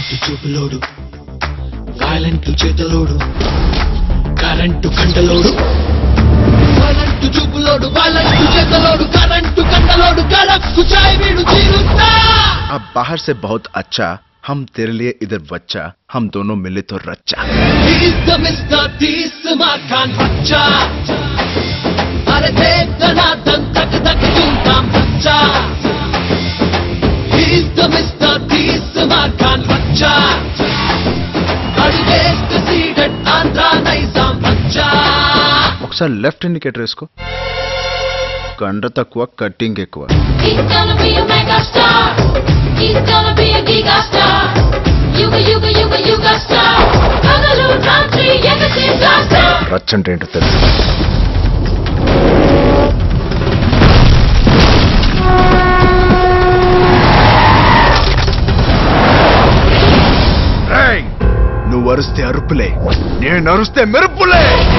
Current చూపులోడు violent చేతలోడు current కండలోడు వైలెంట్ చూపులోడు వైలెంట్ చేతలోడు కరెంటు కండలోడు కడక్కు చాయ్ వీడు తీరుతా अब बाहर से बहुत अच्छा हम तेरे लिए इधर बच्चा हम दोनों मिले तो रच्चा He's the Mr. Tisma Khan Bacha अरे देख दनादन तक तक चुनताम बच्चा He's the Mr. Tisma Khan Bacha అడుగేస్తే సీడెడ్ ఆంధ్ర నైజాం బచ్చా ఒకసారి లెఫ్ట్ ఇండికేటర్ వేసుకో కండ తక్కువ కట్టింగ్ ఎక్కువ He's gonna be a mega star. He's gonna be a giga star. Yuga yuga yuga yuga star. Hagalu Rantri Yagasi Blaster. రచ్చ అంటే ఏంటో తెలుసు రేయ్, నువ్వు అరుస్తే అరుపులే నేను అరుస్తే మెరుపులే